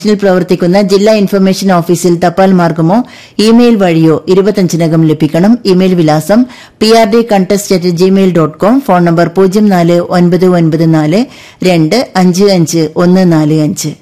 ിൽ പ്രവർത്തിക്കുന്ന ജില്ലാ ഇൻഫർമേഷൻ ഓഫീസിൽ തപാൽ മാർഗമോ ഇമെയിൽ വഴിയോ ഇരുപത്തഞ്ചിനകം ലഭിക്കണം ഇമെയിൽ വിലാസം P R D contest at Gmail dot com phone number പൂജ്യം നാല് ഒൻപത് ഒൻപത് നാല് രണ്ട് അഞ്ച് അഞ്ച് ഒന്ന് നാല് അഞ്ച്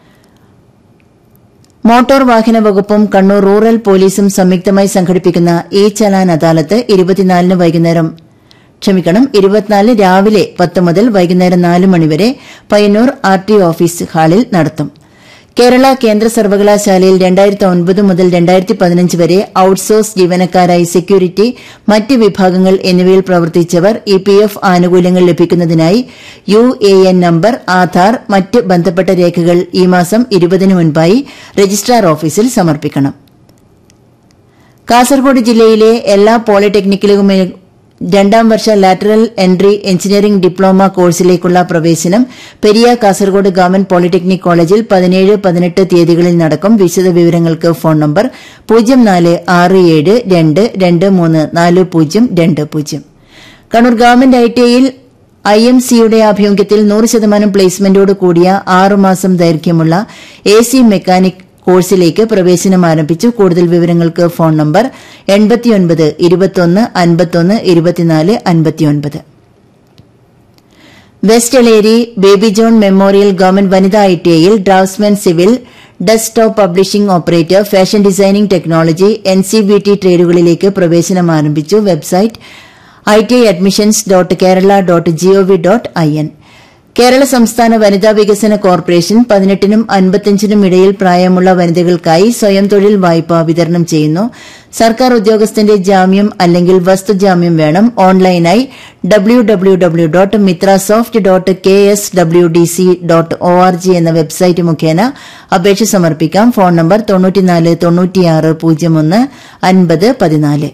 മോട്ടോർ വാഹന വകുപ്പും കണ്ണൂർ റൂറൽ പോലീസും സംയുക്തമായി സംഘടിപ്പിക്കുന്ന ഇ ചലാൻ അദാലത്ത് ഇരുപത്തിനാലിന് വൈകുന്നേരം ക്ഷമിക്കണം ഇരുപത്തിനാലിന് രാവിലെ പത്ത് മുതൽ വൈകുന്നേരം നാല് മണിവരെ പയ്യന്നൂർ ആർ ടി ഓഫീസ് ഹാളിൽ നടത്തും കേരള കേന്ദ്ര സർവകലാശാലയിൽ രണ്ടായിരത്തി ഒൻപത് മുതൽ രണ്ടായിരത്തി പതിനഞ്ച് വരെ ഔട്ട്സോഴ്സ് ജീവനക്കാരായി സെക്യൂരിറ്റി മറ്റ് വിഭാഗങ്ങൾ എന്നിവയിൽ പ്രവർത്തിച്ചവർ ഇ പി എഫ് ആനുകൂല്യങ്ങൾ ലഭിക്കുന്നതിനായി U A N number Aadhaar മറ്റ് ബന്ധപ്പെട്ട രേഖകൾ ഈ മാസം ഇരുപതിന് മുൻപായി രജിസ്ട്രാർ ഓഫീസിൽ സമർപ്പിക്കണം കാസർഗോഡ് ജില്ലയിലെ എല്ലാ പോളിടെക്നിക്കിലും രണ്ടാം വർഷ ലാറ്ററൽ എൻട്രി എഞ്ചിനീയറിംഗ് ഡിപ്ലോമ കോഴ്സിലേക്കുള്ള പ്രവേശനം പെരിയ കാസർഗോഡ് ഗവൺമെന്റ് പോളിടെക്നിക് കോളേജിൽ പതിനേഴ് പതിനെട്ട് തീയതികളിൽ നടക്കും വിശദ വിവരങ്ങൾക്ക് ഫോൺ നമ്പർ പൂജ്യം നാല് ആറ് ഏഴ് രണ്ട് രണ്ട് മൂന്ന് നാല് പൂജ്യം രണ്ട് പൂജ്യം കണ്ണൂർ ഗവൺമെന്റ് ഐടിഐയിൽ ഐ എം സിയുടെ ആഭിമുഖ്യത്തിൽ നൂറ് ശതമാനം പ്ലേസ്മെന്റോട് കൂടിയ ആറുമാസം ദൈർഘ്യമുള്ള എ സി മെക്കാനിക് കോഴ്സിലേക്ക് പ്രവേശനം ആരംഭിച്ചു കൂടുതൽ വിവരങ്ങൾക്ക് ഫോൺ നമ്പർ എൺപത്തിയൊൻപത് ഇരുപത്തൊന്ന് അൻപത്തൊന്ന് ഇരുപത്തിനാല് അൻപത്തിയൊൻപത് west Eleri Baby John memorial government വനിതാ ഐടിഐയിൽ draftsman civil desktop publishing operator fashion designing technology N C B T ട്രേഡുകളിലേക്ക് പ്രവേശനം ആരംഭിച്ചു website I T I admissions dot Kerala dot G O V dot I N Kerala സംസ്ഥാന വനിതാ വികസന കോർപ്പറേഷൻ പതിനെട്ടിനും അൻപത്തിയഞ്ചിനും ഇടയിൽ പ്രായമുള്ള വനിതകൾക്കായി സ്വയം തൊഴിൽ വായ്പ വിതരണം ചെയ്യുന്നു സർക്കാർ ഉദ്യോഗസ്ഥന്റെ ജാമ്യം അല്ലെങ്കിൽ വസ്തുജാമ്യം വേണം ഓൺലൈനായി W W W dot Mithra soft dot K S W D C dot O R G എന്ന വെബ്സൈറ്റ് മുഖേന അപേക്ഷ സമർപ്പിക്കാം ഫോൺ നമ്പർ തൊണ്ണൂറ്റിനാല് തൊണ്ണൂറ്റിയാറ് പൂജ്യം ഒന്ന് അൻപത് പതിനാല്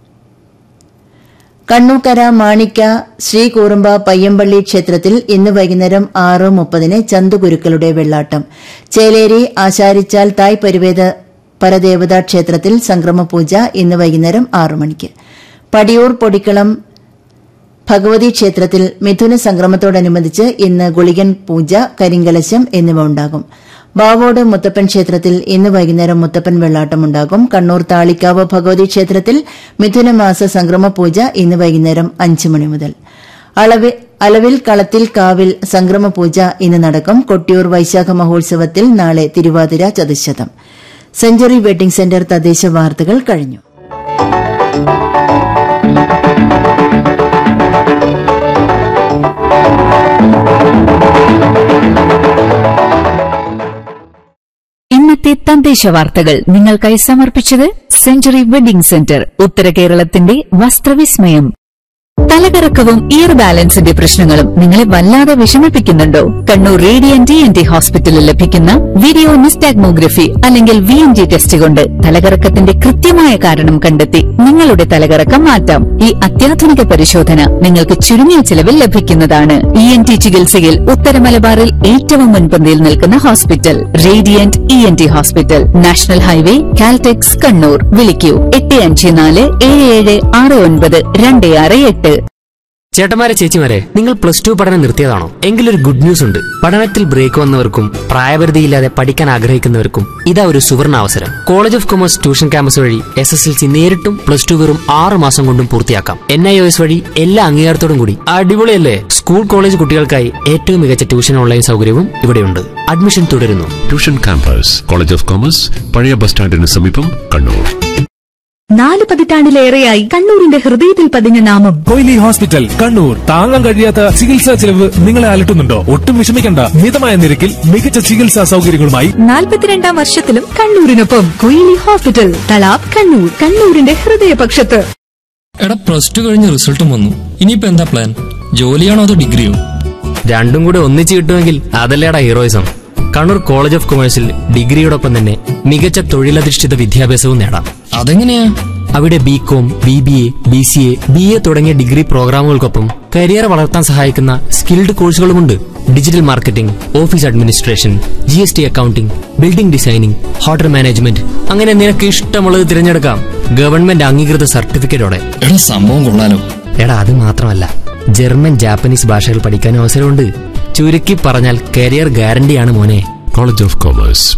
കണ്ണൂക്കര മാണിക്ക ശ്രീകൂറുമ്പ പയ്യമ്പള്ളി ക്ഷേത്രത്തിൽ ഇന്ന് വൈകുന്നേരം ആറ് മുപ്പതിന് ചന്തുകുരുക്കളുടെ വെള്ളാട്ടം ചേലേരി ആശാരിച്ചാൽ തായ് പരിവേദ പരദേവതാ ക്ഷേത്രത്തിൽ സംക്രമപൂജ ഇന്ന് വൈകുന്നേരം ആറു മണിക്ക് പടിയൂർ പൊടിക്കളം ഭഗവതി ക്ഷേത്രത്തിൽ മിഥുന സംക്രമത്തോടനുബന്ധിച്ച് ഇന്ന് ഗുളികൻ പൂജ കരിങ്കലശം എന്നിവ ഉണ്ടാകും ബാവോട് മുത്തപ്പൻ ക്ഷേത്രത്തിൽ ഇന്ന് വൈകുന്നേരം മുത്തപ്പൻ വെള്ളാട്ടമുണ്ടാകും കണ്ണൂർ താളിക്കാവ് ഭഗവതി ക്ഷേത്രത്തിൽ മിഥുനമാസ സംക്രമ പൂജ ഇന്ന് വൈകുന്നേരം അഞ്ച് മണി മുതൽ അളവ് അളവിൽ കളത്തിൽ കാവിൽ സംക്രമ പൂജ ഇന്ന് നടക്കും കൊട്ടിയൂർ വൈശാഖ മഹോത്സവത്തിൽ നാളെ തിരുവാതിര ചതുശതം സെഞ്ചുറി വെഡിംഗ് സെന്റർ തദ്ദേശ വാർത്തകൾ കഴിഞ്ഞു ഇന്നത്തെ തദ്ദേശ വാർത്തകൾ നിങ്ങൾക്കായി സമർപ്പിച്ചത് സെഞ്ചുറി വെഡിംഗ് സെന്റർ ഉത്തര കേരളത്തിന്റെ വസ്ത്രവിസ്മയം തലകറക്കവും ഇയർ ബാലൻസിന്റെ പ്രശ്നങ്ങളും നിങ്ങളെ വല്ലാതെ വിഷമിപ്പിക്കുന്നുണ്ടോ കണ്ണൂർ റേഡിയന്റ് എൻ ടി ഹോസ്പിറ്റലിൽ ലഭിക്കുന്ന വീഡിയോ നിസ്റ്റാഗ്മോഗ്രഫി അല്ലെങ്കിൽ വി എൻ ജി ടെസ്റ്റ് കൊണ്ട് തലകറക്കത്തിന്റെ കൃത്യമായ കാരണം കണ്ടെത്തി നിങ്ങളുടെ തലകറക്കം മാറ്റാം ഈ അത്യാധുനിക പരിശോധന നിങ്ങൾക്ക് ചുരുങ്ങിയ ചിലവിൽ ലഭിക്കുന്നതാണ് ഇ എൻ ടി ചികിത്സയിൽ ഉത്തര മലബാറിൽ ഏറ്റവും മുൻപന്തിയിൽ നിൽക്കുന്ന hospital radiant E N T hospital national highway Caltex Kannur വിളിക്കൂ എട്ട് അഞ്ച് നാല് ഏഴ് ഏഴ് ആറ് ഒൻപത് രണ്ട് ആറ് എട്ട് ചേട്ടന്മാരെ ചേച്ചിമാരെ നിങ്ങൾ പ്ലസ് ടു പഠനം നിർത്തിയതാണോ എങ്കിലൊരു ഗുഡ് ന്യൂസ് ഉണ്ട് പഠനത്തിൽ ബ്രേക്ക് വന്നവർക്കും പ്രായപരിധിയില്ലാതെ പഠിക്കാൻ ആഗ്രഹിക്കുന്നവർക്കും ഇതാ ഒരു സുവർണ അവസരം college of commerce tuition campus വഴി എസ് എസ് എൽ സി നേരിട്ടും പ്ലസ് ടു വെറും ആറ് മാസം കൊണ്ടും പൂർത്തിയാക്കാം എൻ ഐ ഒ എസ് വഴി എല്ലാ അംഗീകാരത്തോടും കൂടി അടിപൊളിയല്ലേ സ്കൂൾ കോളേജ് കുട്ടികൾക്കായി ഏറ്റവും മികച്ച ട്യൂഷൻ ഓൺലൈൻ സൗകര്യവും ഇവിടെയുണ്ട് അഡ്മിഷൻ തുടരുന്നു tuition campus college of commerce പഴയ ബസ് സ്റ്റാൻഡിന് സമീപം കണ്ണൂർ നാല് പതിറ്റാണ്ടിലേറെയായി കണ്ണൂരിന്റെ ഹൃദയത്തിൽ പതിഞ്ഞ നാമം കൊയിലി ഹോസ്പിറ്റൽ കണ്ണൂർ താങ്ങാൻ കഴിയാത്ത ചികിത്സാ ചെലവ് നിങ്ങളെ അലട്ടുന്നുണ്ടോ ഒട്ടും വിഷമിക്കണ്ട മിതമായ നിരക്കിൽ മികച്ച ചികിത്സാ സൗകര്യങ്ങളുമായി നാൽപ്പത്തിരണ്ടാം വർഷത്തിലും കണ്ണൂരിനൊപ്പം കൊയിലി ഹോസ്പിറ്റൽ തലാബ് കണ്ണൂർ കണ്ണൂരിന്റെ ഹൃദയപക്ഷത്ത് എടാ പ്ലസ് ടു കഴിഞ്ഞ് റിസൾട്ടും വന്നു ഇനിയിപ്പോ എന്താ പ്ലാൻ ജോലിയാണോ അതോ ഡിഗ്രിയോ രണ്ടും കൂടെ ഒന്നിച്ച് കിട്ടുമെങ്കിൽ അതല്ലേടാ ഹീറോയിസം കണ്ണൂർ കോളേജ് ഓഫ് കൊമേഴ്സിൽ ഡിഗ്രിയോടൊപ്പം തന്നെ മികച്ച തൊഴിലധിഷ്ഠിത വിദ്യാഭ്യാസവും നേടാം അതെങ്ങനെയാ അവിടെ B com B B A B C A B A തുടങ്ങിയ ഡിഗ്രി പ്രോഗ്രാമുകൾക്കൊപ്പം കരിയർ വളർത്താൻ സഹായിക്കുന്ന സ്കിൽഡ് കോഴ്സുകളുമുണ്ട് digital marketing office administration G S T accounting building designing hotel management അങ്ങനെ നിനക്ക് ഇഷ്ടമുള്ളത് തിരഞ്ഞെടുക്കാം ഗവൺമെന്റ് അംഗീകൃത സർട്ടിഫിക്കറ്റോടെ എടാ സംഭവം കൊള്ളാലോ എടാ അത് മാത്രമല്ല ജർമ്മൻ ജാപ്പനീസ് ഭാഷകൾ പഠിക്കാൻ അവസരമുണ്ട് ചുരുക്കി പറഞ്ഞാൽ കരിയർ ഗ്യാരണ്ടിയാണ് മോനെ കോളേജ് ഓഫ് കോമേഴ്സ്